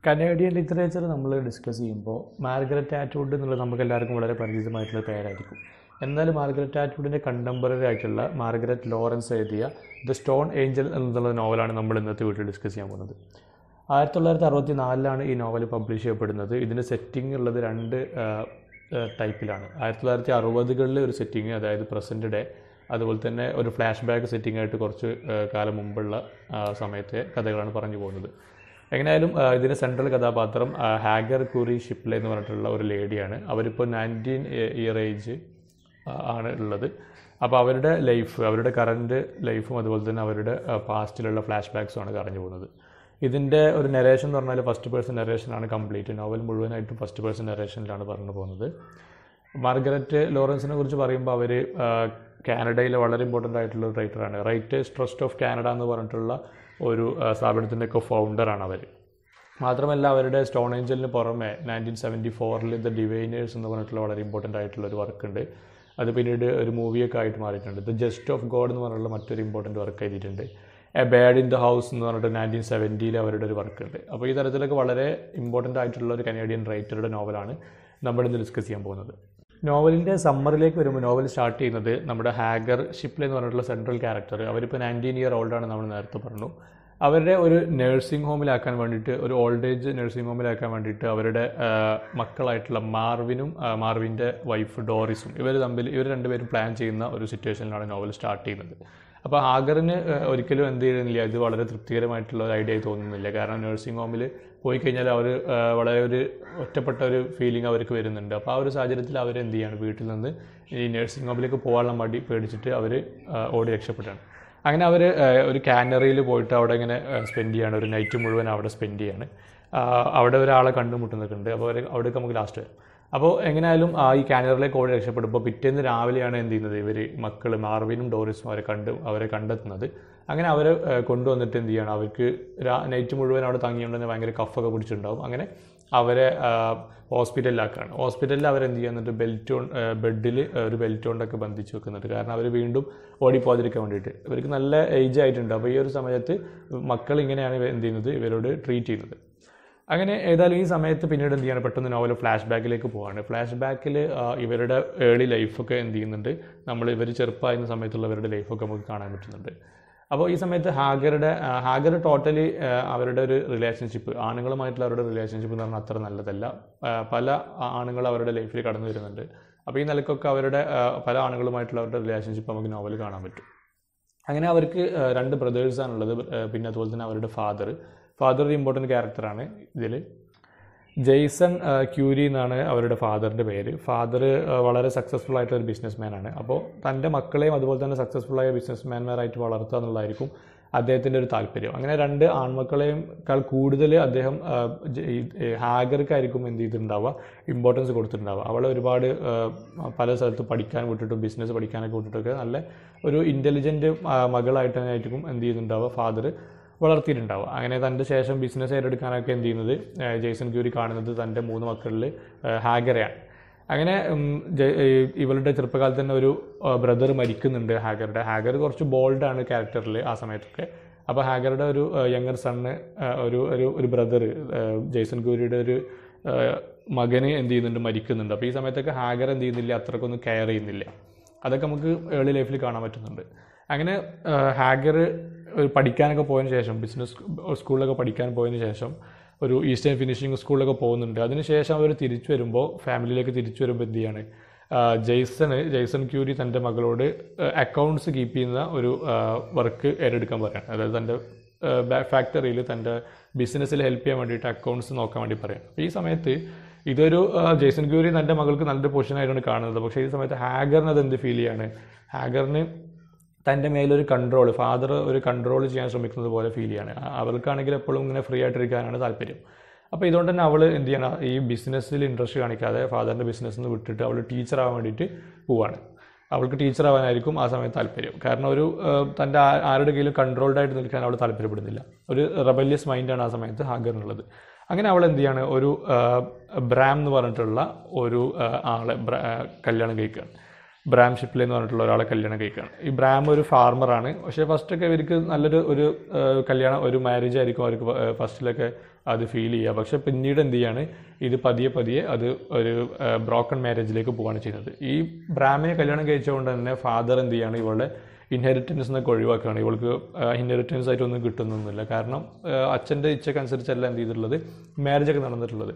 Canadian literature നമ്മൾ discuss ചെയ്യുമ്പോൾ Margaret Atwood എന്നുള്ളത് നമുക്ക് എല്ലാവർക്കും വളരെ പരിചിതമായിട്ടുള്ള പേരായിരിക്കും എന്നാൽ മാർഗരറ്റ് ആറ്റ്വുഡിൻ്റെ കണ്ടംപററി ആയിട്ടുള്ള മാർഗരറ്റ് ലോറൻസ് എഴുതിയ ദ സ്റ്റോൺ ഏഞ്ചൽ എന്നുള്ള നോവലാണ് നമ്മൾ ഇന്നത്തെ വീട്ടിൽ ഡിസ്കസ് ചെയ്യാൻ പോകുന്നത് ആയിരത്തി തൊള്ളായിരത്തി അറുപത്തി നാലിലാണ് ഈ നോവൽ പബ്ലിഷ് ചെയ്യപ്പെടുന്നത് ഇതിൻ്റെ സെറ്റിംഗ് ഉള്ളത് രണ്ട് ടൈപ്പിലാണ് ആയിരത്തി തൊള്ളായിരത്തി അറുപതുകളിലെ ഒരു സെറ്റിംഗ് അതായത് പ്രസൻറ്റ് ഡേ അതുപോലെ തന്നെ ഒരു ഫ്ലാഷ് ബാക്ക് സെറ്റിംഗ് ആയിട്ട് കുറച്ച് ആ, കാലം മുമ്പുള്ള ആ, സമയത്തെ കഥകളാണ് പറഞ്ഞു പോകുന്നത് എങ്ങനെയായാലും ആ, ഇതിൻ്റെ സെൻട്രൽ കഥാപാത്രം ആ, ഹാഗർ കുറി ഷിപ്ലെ എന്ന് പറഞ്ഞിട്ടുള്ള ഒരു ലേഡിയാണ് അവരിപ്പോൾ നയൻറ്റീൻ ഇയർ ഏജ് ആണ് ഉള്ളത് അപ്പോൾ അവരുടെ ലൈഫ് അവരുടെ കറൻറ്റ് ലൈഫും അതുപോലെ തന്നെ അവരുടെ പാസ്റ്റിലുള്ള ഫ്ലാഷ് ബാക്സും ആണ് പറഞ്ഞു പോകുന്നത് ഇതിൻ്റെ ഒരു നെറേഷൻ എന്ന് പറഞ്ഞാൽ ഫസ്റ്റ് പേഴ്സൺ നെറേഷനാണ് കംപ്ലീറ്റ് നോവൽ മുഴുവനായിട്ടും ഫസ്റ്റ് പേഴ്സൺ നെറേഷനിലാണ് പറഞ്ഞു പോകുന്നത് മാർഗരറ്റ് ലോറൻസിനെ കുറിച്ച് പറയുമ്പോൾ അവർ കാനഡയിലെ വളരെ ഇമ്പോർട്ടൻ്റ് ആയിട്ടുള്ള ഒരു റൈറ്ററാണ് റൈറ്റേഴ്സ് ട്രസ്റ്റ് ഓഫ് കാനഡ എന്ന് പറഞ്ഞിട്ടുള്ള ഒരു സ്ഥാപനത്തിൻ്റെ ഒക്കെ ഫൗണ്ടറാണ് അവർ മാത്രമല്ല അവരുടെ സ്റ്റോൺ ഏഞ്ചലിന് പുറമെ നയൻറ്റീൻ സെവൻറ്റി ഫോറിൽ ദ ഡിവൈനേഴ്സ് എന്ന് പറഞ്ഞിട്ടുള്ള വളരെ ഇമ്പോർട്ടൻ്റ് ആയിട്ടുള്ള ഒരു വർക്ക് ഉണ്ട് അത് പിന്നീട് ഒരു മൂവിയൊക്കെ ആയിട്ട് മാറിയിട്ടുണ്ട് ദ ജസ്റ്റ് ഓഫ് ഗോഡ് എന്ന് പറഞ്ഞിട്ടുള്ള മറ്റൊരു ഇമ്പോർട്ടൻ്റ് വർക്ക് എഴുതിയിട്ടുണ്ട് A Bird in the House എന്ന് പറഞ്ഞിട്ട് നയൻറ്റീൻ സെവൻറ്റിയിൽ അവരുടെ ഒരു വർക്ക് ഉണ്ട് അപ്പോൾ ഈ തരത്തിലൊക്കെ വളരെ ഇമ്പോർട്ടൻ്റ് ആയിട്ടുള്ള ഒരു കനേഡിയൻ റൈറ്ററുടെ നോവലാണ് നമ്മളിന്ന് ഡിസ്കസ് ചെയ്യാൻ പോകുന്നത് നോവലിൻ്റെ സമ്മറിലേക്ക് വരുമ്പോൾ നോവൽ സ്റ്റാർട്ട് ചെയ്യുന്നത് നമ്മുടെ ഹാഗർ ഷിപ്ലെ എന്ന് പറഞ്ഞിട്ടുള്ള സെൻട്രൽ ക്യാരക്ടർ അവരിപ്പോൾ നയൻറ്റീൻ ഇയർ ഓൾഡാണ് നമ്മൾ നേരത്തെ പറഞ്ഞു അവരുടെ ഒരു നഴ്സിംഗ് ഹോമിലാക്കാൻ വേണ്ടിയിട്ട് ഒരു ഓൾഡ് ഏജ് നഴ്സിംഗ് ഹോമിലാക്കാൻ വേണ്ടിയിട്ട് അവരുടെ ആ, മക്കളായിട്ടുള്ള മാർവിനും ആ, മാർവിൻ്റെ വൈഫ് ഡോറിസും ഇവർ തമ്മിൽ ഇവർ രണ്ടുപേരും പ്ലാൻ ചെയ്യുന്ന ഒരു സിറ്റുവേഷനിലാണ് നോവൽ സ്റ്റാർട്ട് ചെയ്യുന്നത് അപ്പോൾ ഹാഗറിന് ആ, ഒരിക്കലും എന്ത് ചെയ്യുന്നില്ല ഇത് വളരെ തൃപ്തികരമായിട്ടുള്ള ഒരു ഐഡിയ ആയി തോന്നുന്നില്ല കാരണം നഴ്സിംഗ് ഹോമിൽ പോയി കഴിഞ്ഞാൽ അവർ വളരെ ഒരു ഒറ്റപ്പെട്ട ഒരു ഫീലിംഗ് അവർക്ക് വരുന്നുണ്ട് അപ്പോൾ ആ ഒരു സാഹചര്യത്തിൽ അവർ എന്ത് ചെയ്യാണ് വീട്ടിൽ നിന്ന് ഈ നഴ്സിംഗ് ഹോമിലേക്ക് പോകാനുള്ള മടി പേടിച്ചിട്ട് അവർ ഓടി രക്ഷപ്പെട്ടാണ് അങ്ങനെ അവർ ഒരു കാനറിയിൽ പോയിട്ട് അവിടെ ഇങ്ങനെ സ്പെൻഡ് ചെയ്യാണ് ഒരു നൈറ്റ് മുഴുവൻ അവിടെ സ്പെൻഡ് ചെയ്യാണ് ആ, അവിടെ ഒരാളെ കണ്ടുമുട്ടുന്നൊക്കെ ഉണ്ട് അപ്പോൾ അവർ അവിടേക്ക് നമുക്ക് ലാസ്റ്റ് വരും അപ്പോൾ എങ്ങനെയായാലും ആ ഈ കാനറിലേക്ക് ഓടി രക്ഷപ്പെടുമ്പോൾ പിറ്റേന്ന് രാവിലെയാണ് എന്ത് ചെയ്യുന്നത് ഇവർ മക്കൾ മാർവിനും ഡോറിസും അവരെ കണ്ട് അവരെ കണ്ടെത്തുന്നത് അങ്ങനെ അവരെ ആ, കൊണ്ടുവന്നിട്ട് എന്ത് ചെയ്യണം അവർക്ക് നൈറ്റ് മുഴുവൻ അവിടെ തങ്ങിയോണ്ട് തന്നെ ഭയങ്കര കഫൊക്കെ പിടിച്ചിട്ടുണ്ടാവും അങ്ങനെ അവരെ ഹോസ്പിറ്റലിലാക്കുകയാണ് ഹോസ്പിറ്റലിൽ അവരെന്ത് ചെയ്യുക എന്നിട്ട് ബെൽറ്റ് കൊണ്ട് ബെഡിൽ ഒരു ബെൽറ്റ് കൊണ്ടൊക്കെ ബന്ധിച്ച് വെക്കുന്നുണ്ട് കാരണം അവർ വീണ്ടും ഓടിപ്പോകാതിരിക്കാൻ വേണ്ടിയിട്ട് ഇവർക്ക് നല്ല ഏജ് ആയിട്ടുണ്ട് അപ്പോൾ ഈ ഒരു സമയത്ത് മക്കൾ ഇങ്ങനെയാണ് ഇവ- എന്ത് ചെയ്യുന്നത് ഇവരോട് ട്രീറ്റ് ചെയ്യുന്നത് അങ്ങനെ ഏതായാലും ഈ സമയത്ത് പിന്നീട് എന്ത് ചെയ്യാണ് പെട്ടെന്ന് നോവൽ ഫ്ലാഷ് ബാക്കിലേക്ക് പോവാണ് ഫ്ലാഷ് ബാക്കിൽ ഇവരുടെ ഏർലി ലൈഫൊക്കെ എന്ത് ചെയ്യുന്നുണ്ട് നമ്മൾ ഇവർ ചെറുപ്പമായിരുന്ന സമയത്തുള്ള ഇവരുടെ ലൈഫൊക്കെ നമുക്ക് കാണാൻ പറ്റുന്നുണ്ട് അപ്പോൾ ഈ സമയത്ത് ഹാഗറുടെ ആ, ഹാഗർ ടോട്ടലി അവരുടെ ഒരു റിലേഷൻഷിപ്പ് ആണുങ്ങളുമായിട്ടുള്ള അവരുടെ റിലേഷൻഷിപ്പ് എന്ന് പറഞ്ഞാൽ അത്ര നല്ലതല്ല ആ, പല ആണുങ്ങൾ അവരുടെ ലൈഫിൽ കടന്നു വരുന്നുണ്ട് അപ്പോൾ ഈ നിലക്കൊക്കെ അവരുടെ ആ, പല ആണുങ്ങളുമായിട്ടുള്ള അവരുടെ റിലേഷൻഷിപ്പ് നമുക്ക് നോവൽ കാണാൻ പറ്റും അങ്ങനെ അവർക്ക് ആ, രണ്ട് ബ്രദേഴ്സാണുള്ളത് പിന്നെ അതുപോലെ തന്നെ അവരുടെ ഫാദർ ഫാദർ ഒരു ഇമ്പോർട്ടൻറ്റ് ക്യാരക്ടറാണ് ഇതിൽ ജെയ്സൺ ആ, ക്യൂരി എന്നാണ് അവരുടെ ഫാദറിൻ്റെ പേര് ഫാദർ വളരെ സക്സസ്ഫുൾ ആയിട്ടുള്ള ഒരു ബിസിനസ് മാനാണ് അപ്പോൾ തൻ്റെ മക്കളെയും അതുപോലെ തന്നെ സക്സസ്ഫുൾ ആയ ബിസിനസ് മാൻമാരായിട്ട് വളർത്തുക എന്നുള്ളതായിരിക്കും അദ്ദേഹത്തിൻ്റെ ഒരു താല്പര്യം അങ്ങനെ രണ്ട് ആൺമക്കളെയുംക്കാൾ കൂടുതൽ അദ്ദേഹം ആ, ജ- ഈ, ഏ, ഹാഗർക്കായിരിക്കും എന്ത് ചെയ്തിട്ടുണ്ടാവുക ഇമ്പോർട്ടൻസ് കൊടുത്തിട്ടുണ്ടാവുക അവളെ ഒരുപാട് ആ, പല സ്ഥലത്ത് പഠിക്കാൻ വിട്ടിട്ടും ബിസിനസ് പഠിക്കാനൊക്കെ വിട്ടിട്ടൊക്കെ നല്ല ഒരു ഇൻ്റലിജൻറ്റ് മകളായിട്ട് തന്നെ ആയിരിക്കും എന്ത് ചെയ്യുന്നുണ്ടാവുക ഫാദർ വളർത്തിയിട്ടുണ്ടാവുക അങ്ങനെ തൻ്റെ ശേഷം ബിസിനസ് ഏറ്റെടുക്കാനൊക്കെ എന്ത് ചെയ്യുന്നത് ആ, ജെയ്സൺ ക്യൂരി കാണുന്നത് തൻ്റെ മൂന്ന് മക്കളിൽ ഹാഗറയാണ് അങ്ങനെ ഉം, ജെ- ഈ ഇവളുടെ ചെറുപ്പകാലത്ത് തന്നെ ഒരു ബ്രദർ മരിക്കുന്നുണ്ട് ഹാഗറുടെ ഹാഗർ കുറച്ച് ബോൾഡാണ് ക്യാരക്ടറിൽ ആ സമയത്തൊക്കെ അപ്പോൾ ഹാഗറുടെ ഒരു യങ്ങർ സണ്ണ് ഒരു ഒരു ഒരു ബ്രദർ ജെയ്സൺ ക്യൂരിയുടെ ഒരു ആ, മകന് എന്ത് ചെയ്യുന്നുണ്ട് മരിക്കുന്നുണ്ട് അപ്പോൾ ഈ സമയത്തൊക്കെ ഹാഗർ എന്ത് ചെയ്യുന്നില്ല അത്രക്കൊന്നും കെയർ ചെയ്യുന്നില്ല അതൊക്കെ നമുക്ക് ഏർലി ലൈഫിൽ കാണാൻ പറ്റുന്നുണ്ട് അങ്ങനെ ഹാഗർ ഒരു പഠിക്കാനൊക്കെ പോയതിന് ശേഷം ബിസിനസ് സ്കൂളിലൊക്കെ പഠിക്കാൻ പോയതിന് ശേഷം ഒരു ഈസ്റ്റേൺ ഫിനിഷിംഗ് സ്കൂളിലൊക്കെ പോകുന്നുണ്ട് അതിനുശേഷം അവർ തിരിച്ചു വരുമ്പോൾ ഫാമിലിയിലേക്ക് തിരിച്ചു വരുമ്പോൾ എന്ത് ചെയ്യാണ് ആ, ജെയ്സണ് ജെയ്സൺ ക്യൂരി തൻ്റെ മകളോട് അക്കൗണ്ട്സ് കീപ്പ് ചെയ്യുന്ന ഒരു വർക്ക് ഏറ്റെടുക്കാൻ പറയാണ് അതായത് തൻ്റെ ഫാക്ടറിയിൽ തൻ്റെ ബിസിനസ്സിൽ ഹെൽപ്പ് ചെയ്യാൻ വേണ്ടിയിട്ട് അക്കൗണ്ട്സ് നോക്കാൻ വേണ്ടി പറയാം അപ്പോൾ ഈ സമയത്ത് ഇതൊരു ആ, ജെയ്സൺ ക്യൂരി തൻ്റെ മകൾക്ക് നല്ലൊരു പൊസിഷൻ ആയിട്ടാണ് കാണുന്നത് പക്ഷേ ഈ സമയത്ത് ഹാഗറിന് അത് എന്ത് ഫീൽ ചെയ്യാണ് ഹാഗറിന് തൻ്റെ മേലൊരു കൺട്രോൾ ഫാദർ ഒരു കൺട്രോൾ ചെയ്യാൻ ശ്രമിക്കുന്നത് പോലെ ഫീൽ ചെയ്യാണ് ആ- അവൾക്കാണെങ്കിൽ എപ്പോഴും ഇങ്ങനെ ഫ്രീ ആയിട്ടിരിക്കാനാണ് താല്പര്യം അപ്പോൾ ഇതുകൊണ്ട് തന്നെ അവൾ എന്ത് ചെയ്യണം ഈ ബിസിനസ്സിൽ ഇൻട്രസ്റ്റ് കാണിക്കാതെ ഫാദറിൻ്റെ ബിസിനസ്സിൽ നിന്ന് വിട്ടിട്ട് അവൾ ടീച്ചർ ആവാൻ വേണ്ടിയിട്ട് പോവാണ് അവൾക്ക് ടീച്ചർ ആവാനായിരിക്കും ആ സമയത്ത് താല്പര്യം കാരണം ഒരു ഏഹ്, തൻ്റെ ആ- ആരുടെ കയ്യിലും കൺട്രോൾഡ് ആയിട്ട് നിൽക്കാൻ അവൾ താല്പര്യപ്പെടുന്നില്ല ഒരു റെബല്യസ് മൈൻഡാണ് ആ സമയത്ത് ഹാഗറിനുള്ളത് അങ്ങനെ അവൾ എന്ത് ചെയ്യാണ് ഒരു ഏഹ്, ബ്രാം എന്ന് പറഞ്ഞിട്ടുള്ള ഒരു ഏഹ്, ആളെ ബ്ര- ഏഹ്, കല്യാണം കഴിക്കുകയാണ് ബ്രാം ഷിപ്ലെ എന്ന് പറഞ്ഞിട്ടുള്ള ഒരാളെ കല്യാണം കഴിക്കുകയാണ് ഈ ബ്രാം ഒരു ഫാർമറാണ് പക്ഷേ ഫസ്റ്റൊക്കെ ഇവർക്ക് നല്ലൊരു ഒരു ഏഹ്, കല്യാണം ഒരു മാരേജ് ആയിരിക്കും അവർക്ക് ഫസ്റ്റിലൊക്കെ അത് ഫീൽ ചെയ്യുക പക്ഷെ പിന്നീട് എന്ത് ചെയ്യാണ് ഇത് പതിയെ പതിയെ അത് ഒരു ബ്രോക്കൺ മാരേജിലേക്ക് പോവുകയാണ് ചെയ്യുന്നത് ഈ ബ്രാഹ്മനെ കല്യാണം കഴിച്ചുകൊണ്ട് തന്നെ ഫാദർ എന്ത് ചെയ്യാണ് ഇവളുടെ ഇൻഹെറിറ്റൻസ് എന്നൊക്കെ ഒഴിവാക്കുകയാണ് ഇവൾക്ക് ഇൻഹെറിറ്റൻസ് ആയിട്ടൊന്നും കിട്ടുന്നൊന്നുമില്ല കാരണം അച്ഛൻ്റെ ഇച്ഛക്കനുസരിച്ചല്ല എന്ത് ചെയ്തിട്ടുള്ളത് മാരേജ് ഒക്കെ നടന്നിട്ടുള്ളത്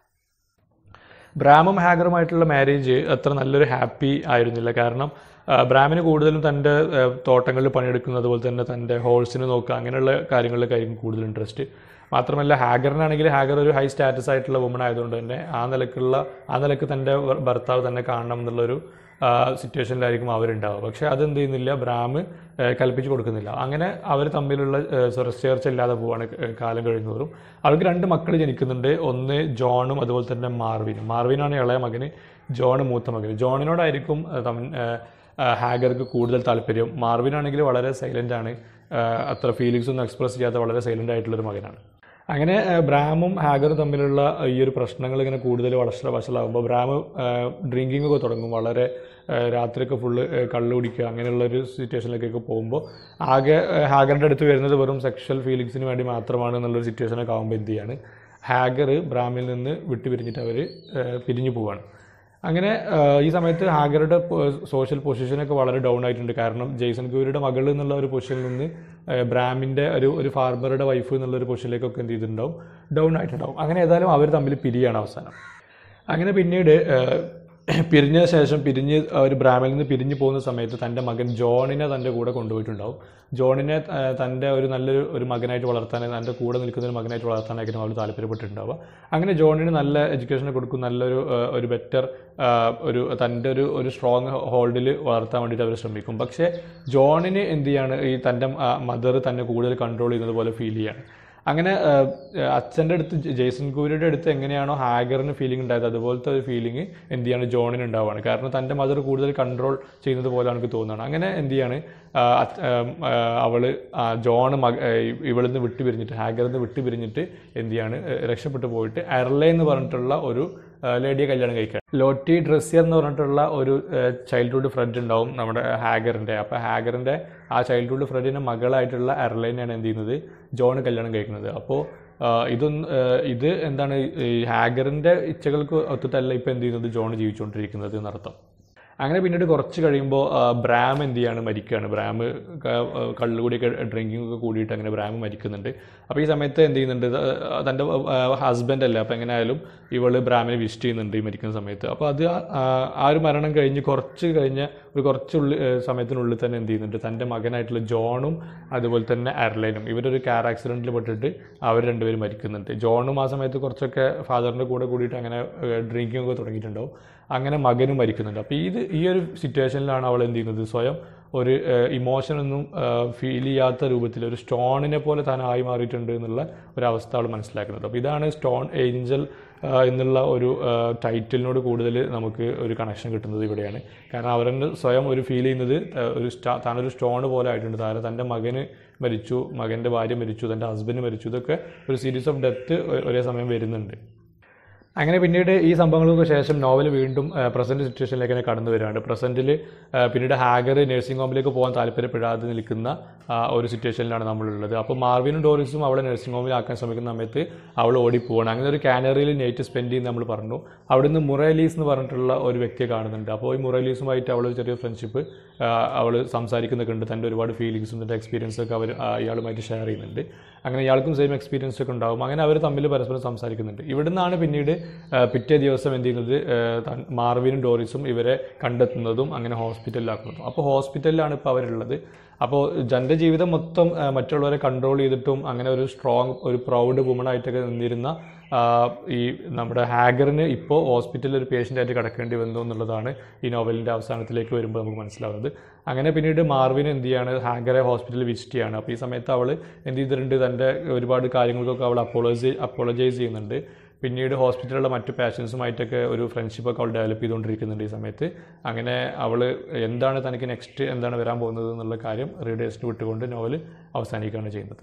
ബ്രാഹ്മം ഹാഗറുമായിട്ടുള്ള മാരേജ് അത്ര നല്ലൊരു ഹാപ്പി ആയിരുന്നില്ല കാരണം ആ, ബ്രാഹ്മന് കൂടുതലും തൻ്റെ ആ, തോട്ടങ്ങളിൽ പണിയെടുക്കുന്നത് അതുപോലെ തന്നെ തൻ്റെ ഹോൾസിന് നോക്കുക അങ്ങനെയുള്ള കാര്യങ്ങളിലേക്കായിരിക്കും കൂടുതൽ ഇൻട്രസ്റ്റ് മാത്രമല്ല ഹാഗറിനാണെങ്കിൽ ഹാഗർ ഒരു ഹൈ സ്റ്റാറ്റസ് ആയിട്ടുള്ള വുമൺ ആയതുകൊണ്ട് തന്നെ ആ നിലക്കുള്ള ആ നിലക്ക് തൻ്റെ ഭർ- ഭർത്താവ് തന്നെ കാണണം എന്നുള്ളൊരു സിറ്റുവേഷനിലായിരിക്കും അവരുണ്ടാവുക പക്ഷേ അതെന്ത് ചെയ്യുന്നില്ല ബ്രാഹ്മ് ആ, കൽപ്പിച്ചു കൊടുക്കുന്നില്ല അങ്ങനെ അവർ തമ്മിലുള്ള റിസർച്ച് ഇല്ലാതെ പോവാണ് ക- കാലം കഴിയുന്നതോറും അവർക്ക് രണ്ട് മക്കൾ ജനിക്കുന്നുണ്ട് ഒന്ന് ജോണും അതുപോലെ തന്നെ മാർവിനും മാർവിനാണ് ഇളയ മകന് ജോൺ മൂത്ത മകന് ജോണിനോടായിരിക്കും ആ, തമ്മ- ആ, ആ, ഹാഗർക്ക് കൂടുതൽ താല്പര്യം മാർവിനാണെങ്കിൽ വളരെ സൈലൻ്റ് ആണ് ആ, അത്ര ഫീലിങ്സ് ഒന്നും എക്സ്പ്രസ് ചെയ്യാത്ത വളരെ സൈലൻ്റ് ആയിട്ടുള്ളൊരു മകനാണ് അങ്ങനെ ആ, ബ്രാമും ഹാഗറും തമ്മിലുള്ള ഈ ഒരു പ്രശ്നങ്ങൾ ഇങ്ങനെ കൂടുതൽ വളർച്ച വഷളാകുമ്പോൾ ബ്രാമ് ഡ്രിങ്കിങ് ഒക്കെ തുടങ്ങും വളരെ ആ, രാത്രിയൊക്കെ ഫുള്ള് കള്ളു കുടിക്കുക അങ്ങനെയുള്ള ഒരു സിറ്റുവേഷനിലേക്കൊക്കെ പോകുമ്പോൾ ആകെ ആ, ഹാഗറിൻ്റെ അടുത്ത് വരുന്നത് വെറും സെക്ഷൽ ഫീലിങ്സിന് വേണ്ടി മാത്രമാണ് എന്നുള്ളൊരു സിറ്റുവേഷനൊക്കെ ആകുമ്പോൾ എന്ത് ചെയ്യാണ് ഹാഗർ ബ്രാമിൽ നിന്ന് വിട്ടുപിരിഞ്ഞിട്ട് അവർ പിരിഞ്ഞു പോവാണ് അങ്ങനെ ആ, ഈ സമയത്ത് ഹാഗറുടെ സോഷ്യൽ പൊസിഷനൊക്കെ വളരെ ഡൗൺ ആയിട്ടുണ്ട് കാരണം ജെയ്സൺ ക്യൂരിയുടെ മകൾ എന്നുള്ള ഒരു പൊസിഷനിൽ നിന്ന് ആ, ബ്രാമിൻ്റെ ഒരു ഒരു ഫാർമറുടെ വൈഫ് എന്നുള്ള ഒരു പൊസിഷനിലേക്കൊക്കെ എന്ത് ചെയ്തിട്ടുണ്ടാവും ഡൗൺ ആയിട്ടുണ്ടാവും അങ്ങനെ ഏതായാലും അവർ തമ്മിൽ പിരിയാണ് അവസാനം അങ്ങനെ പിന്നീട് ആ, പിരിഞ്ഞ ശേഷം പിരിഞ്ഞ് അവർ ബ്രാമിൽ നിന്ന് പിരിഞ്ഞു പോകുന്ന സമയത്ത് തൻ്റെ മകൻ ജോണിനെ തൻ്റെ കൂടെ കൊണ്ടുപോയിട്ടുണ്ടാവും ജോണിനെ ആ, തൻ്റെ ഒരു നല്ലൊരു ഒരു മകനായിട്ട് വളർത്താൻ തൻ്റെ കൂടെ നിൽക്കുന്ന ഒരു മകനായിട്ട് വളർത്താനായിരിക്കും അവർ താല്പര്യപ്പെട്ടിട്ടുണ്ടാവുക അങ്ങനെ ജോണിന് നല്ല എഡ്യൂക്കേഷൻ കൊടുക്കും നല്ലൊരു ആ, ഒരു ബെറ്റർ ഒരു തൻ്റെ ഒരു ഒരു സ്ട്രോങ് ഹോൾഡിൽ വളർത്താൻ വേണ്ടിയിട്ട് അവർ ശ്രമിക്കും പക്ഷേ ജോണിന് എന്ത് ചെയ്യാണ് ഈ തൻ്റെ മദർ തന്നെ കൂടുതൽ കൺട്രോൾ ചെയ്യുന്നത് പോലെ ഫീൽ ചെയ്യാണ് അങ്ങനെ അച്ഛൻ്റെ അടുത്ത് ജെ- ജെയ്സൺ കൂരിയുടെ അടുത്ത് എങ്ങനെയാണോ ഹാഗറിന് ഫീലിംഗ് ഉണ്ടായത് അതുപോലത്തെ ഒരു ഫീലിംഗ് എന്ത് ചെയ്യാണ് ജോണിന് ഉണ്ടാവുകയാണ് കാരണം തൻ്റെ മദർ കൂടുതൽ കൺട്രോൾ ചെയ്യുന്നത് പോലെ എനിക്ക് തോന്നുന്നത് അങ്ങനെ എന്ത് ചെയ്യാണ് ആ, അച്ഛ- ആം, ആ, അവള് ആ, ജോണ് മക ആ, ഇവളിൽ നിന്ന് വിട്ടു പിരിഞ്ഞിട്ട് ഹാഗറിൽ നിന്ന് വിട്ടു പിരിഞ്ഞിട്ട് എന്ത് ചെയ്യാണ് ഏ, രക്ഷപ്പെട്ടു പോയിട്ട് എർലെ എന്ന് പറഞ്ഞിട്ടുള്ള ഒരു ആ, ലേഡിയെ കല്യാണം കഴിക്കുക ലോട്ടി ഡ്രസ്സിയർ എന്ന് പറഞ്ഞിട്ടുള്ള ഒരു ചൈൽഡ്ഹുഡ് ഫ്രണ്ട് ഉണ്ടാവും നമ്മുടെ ഹാഗറിൻ്റെ അപ്പോൾ ഹാഗറിൻ്റെ ആ ചൈൽഡ്ഹുഡ് ഫ്രണ്ടിൻ്റെ മകളായിട്ടുള്ള എർലൈനെയാണ് എന്ത് ചെയ്യുന്നത് ജോൺ കല്യാണം കഴിക്കുന്നത് അപ്പോൾ ഇതൊന്ന് ആ, ഇത് എന്താണ് ഈ ഹാഗറിൻ്റെ ഇച്ഛകൾക്ക് ഒത്തിട്ടല്ല ഇപ്പോൾ എന്ത് ചെയ്യുന്നത് ജോൺ ജീവിച്ചുകൊണ്ടിരിക്കുന്നത് എന്നർത്ഥം അങ്ങനെ പിന്നീട് കുറച്ച് കഴിയുമ്പോൾ ബ്രാം എന്ത് ചെയ്യാണ് മരിക്കുകയാണ് ബ്രാം കള്ളുകൂടിയൊക്കെ ഡ്രിങ്കിങ് ഒക്കെ കൂടിയിട്ട് അങ്ങനെ ബ്രാം മരിക്കുന്നുണ്ട് അപ്പോൾ ഈ സമയത്ത് എന്ത് ചെയ്യുന്നുണ്ട് ആ, തൻ്റെ ഹസ്ബൻഡ് അല്ല അപ്പോൾ എങ്ങനെയായാലും ഇവള് ബ്രാമിനെ വിസിറ്റ് ചെയ്യുന്നുണ്ട് ഈ മരിക്കുന്ന സമയത്ത് അപ്പോൾ അത് ആ ആ ഒരു മരണം കഴിഞ്ഞ് കുറച്ച് കഴിഞ്ഞ ഒരു കുറച്ചുള്ളിൽ സമയത്തിനുള്ളിൽ തന്നെ എന്ത് ചെയ്യുന്നുണ്ട് തൻ്റെ മകനായിട്ടുള്ള ജോണും അതുപോലെ തന്നെ അർലൈനും ഇവരൊരു കാർ ആക്സിഡൻറ്റിൽ പെട്ടിട്ട് അവർ രണ്ടുപേരും മരിക്കുന്നുണ്ട് ജോണും ആ സമയത്ത് കുറച്ചൊക്കെ ഫാദറിൻ്റെ കൂടെ കൂടിയിട്ട് അങ്ങനെ ഡ്രിങ്കിങ് ഒക്കെ തുടങ്ങിയിട്ടുണ്ടാവും അങ്ങനെ മകനും മരിക്കുന്നുണ്ട് അപ്പോൾ ഇത് ഈ ഒരു സിറ്റുവേഷനിലാണ് അവൾ എന്ത് ചെയ്യുന്നത് സ്വയം ഒരു ഇമോഷനൊന്നും ഫീൽ ചെയ്യാത്ത രൂപത്തിൽ ഒരു സ്റ്റോണിനെ പോലെ താൻ ആയി മാറിയിട്ടുണ്ട് എന്നുള്ള ഒരു അവസ്ഥ അവൾ മനസ്സിലാക്കുന്നത് അപ്പോൾ ഇതാണ് സ്റ്റോൺ ഏഞ്ചൽ എന്നുള്ള ഒരു ടൈറ്റിലിനോട് കൂടുതൽ നമുക്ക് ഒരു കണക്ഷൻ കിട്ടുന്നത് ഇവിടെയാണ് കാരണം അവരെന്നെ സ്വയം ഒരു ഫീൽ ചെയ്യുന്നത് ആ, ഒരു സ്റ്റാ താനൊരു സ്റ്റോൺ പോലെ ആയിട്ടുണ്ട് താരം തൻ്റെ മകന് മരിച്ചു മകൻ്റെ ഭാര്യ മരിച്ചു തൻ്റെ ഹസ്ബൻഡ് മരിച്ചു ഇതൊക്കെ ഒരു സീരീസ് ഓഫ് ഡെത്ത് ഒരേ സമയം വരുന്നുണ്ട് അങ്ങനെ പിന്നീട് ഈ സംഭവങ്ങൾക്ക് ശേഷം നോവൽ വീണ്ടും പ്രസൻറ്റ് സിറ്റുവേഷനിലേക്ക് തന്നെ കടന്നു വരികയാണ് പ്രസൻറ്റിൽ പിന്നീട് ഹാഗർ നഴ്സിംഗ് ഹോമിലേക്ക് പോകാൻ താല്പര്യപ്പെടാതെ നിൽക്കുന്ന ആ, ഒരു സിറ്റുവേഷനിലാണ് നമ്മളുള്ളത് അപ്പോൾ മാർവിനും ഡോറിസും അവളെ നഴ്സിംഗ് ഹോമിലാക്കാൻ ശ്രമിക്കുന്ന സമയത്ത് അവൾ ഓടിപ്പോവാണ് അങ്ങനെ ഒരു കാനറിയിൽ നൈറ്റ് സ്പെൻഡ് ചെയ്യുന്ന നമ്മൾ പറഞ്ഞു അവിടുന്ന് മുറേലീസ് എന്ന് പറഞ്ഞിട്ടുള്ള ഒരു വ്യക്തിയെ കാണുന്നുണ്ട് അപ്പോൾ ഈ മുറേലീസുമായിട്ട് അവൾ ഒരു ചെറിയ ഫ്രണ്ട്ഷിപ്പ് അവൾ സംസാരിക്കുന്നൊക്കെ ഉണ്ട് തൻ്റെ ഒരുപാട് ഫീലിങ്സും തൻ്റെ എക്സ്പീരിയൻസ് ഒക്കെ അവർ ഇയാളുമായിട്ട് ഷെയർ ചെയ്യുന്നുണ്ട് അങ്ങനെ ഇയാൾക്കും സെയിം എക്സ്പീരിയൻസ് ഒക്കെ ഉണ്ടാവും അങ്ങനെ അവർ തമ്മിൽ പരസ്പരം സംസാരിക്കുന്നുണ്ട് ഇവിടുന്നാണ് പിന്നീട് ആ, പിറ്റേ ദിവസം എന്ത് ചെയ്യുന്നത് ആ, താൻ- മാർവിനും ഡോറിസും ഇവരെ കണ്ടെത്തുന്നതും അങ്ങനെ ഹോസ്പിറ്റലിലാക്കുന്നതും അപ്പോൾ ഹോസ്പിറ്റലിലാണ് ഇപ്പോൾ അവരുള്ളത് അപ്പോൾ ജൻ്റെ ജീവിതം മൊത്തം ആ, മറ്റുള്ളവരെ കൺട്രോൾ ചെയ്തിട്ടും അങ്ങനെ ഒരു സ്ട്രോങ് ഒരു പ്രൗഡ് വുമണായിട്ടൊക്കെ നിന്നിരുന്ന ആ, ഈ നമ്മുടെ ഹാഗറിന് ഇപ്പോൾ ഹോസ്പിറ്റലിൽ ഒരു patient ആയിട്ട് കിടക്കേണ്ടി വന്നു എന്നുള്ളതാണ് ഈ നോവലിൻ്റെ അവസാനത്തിലേക്ക് വരുമ്പോൾ നമുക്ക് മനസ്സിലാവുന്നത് അങ്ങനെ പിന്നീട് മാർവിൻ എന്ത് ചെയ്യാണ് ഹാഗറെ ഹോസ്പിറ്റലിൽ വിസിറ്റ് ചെയ്യാണ് അപ്പോൾ ഈ സമയത്ത് അവൾ എന്ത് ചെയ്തിട്ടുണ്ട് തൻ്റെ ഒരുപാട് കാര്യങ്ങൾക്കൊക്കെ അവൾ അപ്പോളജി അപ്പോളജൈസ് ചെയ്യുന്നുണ്ട് പിന്നീട് ഹോസ്പിറ്റലിലുള്ള മറ്റു പാഷ്യൻസുമായിട്ടൊക്കെ ഒരു ഫ്രണ്ട്ഷിപ്പൊക്കെ അവൾ ഡെവലപ്പ് ചെയ്തുകൊണ്ടിരിക്കുന്നുണ്ട് ഈ സമയത്ത് അങ്ങനെ അവൾ എന്താണ് തനിക്ക് നെക്സ്റ്റ് എന്താണ് വരാൻ പോകുന്നത് എന്നുള്ള കാര്യം റീഡേഴ്സിന് വിട്ടുകൊണ്ട് നോവൽ അവസാനിക്കുകയാണ് ചെയ്യുന്നത്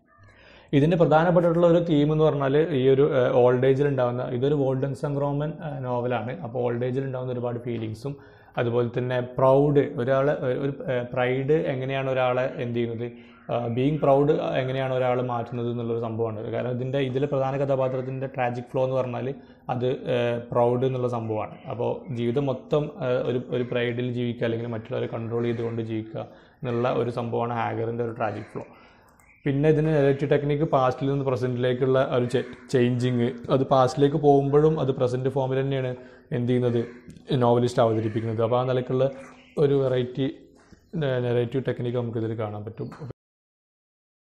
ഇതിൻ്റെ പ്രധാനപ്പെട്ടിട്ടുള്ള ഒരു തീം എന്ന് പറഞ്ഞാൽ ഈ ഒരു ഓൾഡ് ഏജിൽ ഉണ്ടാകുന്ന ഇതൊരു വോൾഡൻ സംക്രോമൻ നോവലാണ് അപ്പോൾ ഓൾഡ് ഏജിൽ ഉണ്ടാകുന്ന ഒരുപാട് ഫീലിങ്സും അതുപോലെ തന്നെ പ്രൗഡ് ഒരാളെ ഒരു പ്രൈഡ് എങ്ങനെയാണ് ഒരാളെ എന്ത് ചെയ്യുന്നത് ബീങ് പ്രൗഡ് എങ്ങനെയാണ് ഒരാൾ മാറ്റുന്നത് എന്നുള്ളൊരു സംഭവമാണ് കാരണം ഇതിൻ്റെ ഇതിലെ പ്രധാന കഥാപാത്രത്തിൻ്റെ ട്രാജിക് ഫ്ലോ എന്ന് പറഞ്ഞാൽ അത് പ്രൗഡ് എന്നുള്ള സംഭവമാണ് അപ്പോൾ ജീവിതം മൊത്തം ആ, ഒരു ഒരു പ്രൈഡിൽ ജീവിക്കുക അല്ലെങ്കിൽ മറ്റുള്ളവരെ കൺട്രോൾ ചെയ്തുകൊണ്ട് ജീവിക്കുക എന്നുള്ള ഒരു സംഭവമാണ് ഹാഗറിൻ്റെ ഒരു ട്രാജിക് ഫ്ലോ പിന്നെ ഇതിന് നെഗറ്റീവ് ടെക്നിക്ക് പാസ്റ്റിൽ നിന്ന് പ്രസൻറ്റിലേക്കുള്ള ഒരു ചേഞ്ചിങ് അത് പാസ്റ്റിലേക്ക് പോകുമ്പോഴും അത് പ്രസൻറ്റ് ഫോമിൽ തന്നെയാണ് എന്ത് ചെയ്യുന്നത് നോവലിസ്റ്റ് അവതരിപ്പിക്കുന്നത് അപ്പോൾ ആ നിലക്കുള്ള ഒരു വെറൈറ്റി നെഗറ്റീവ് ടെക്നിക്ക് നമുക്കിതിൽ കാണാൻ പറ്റും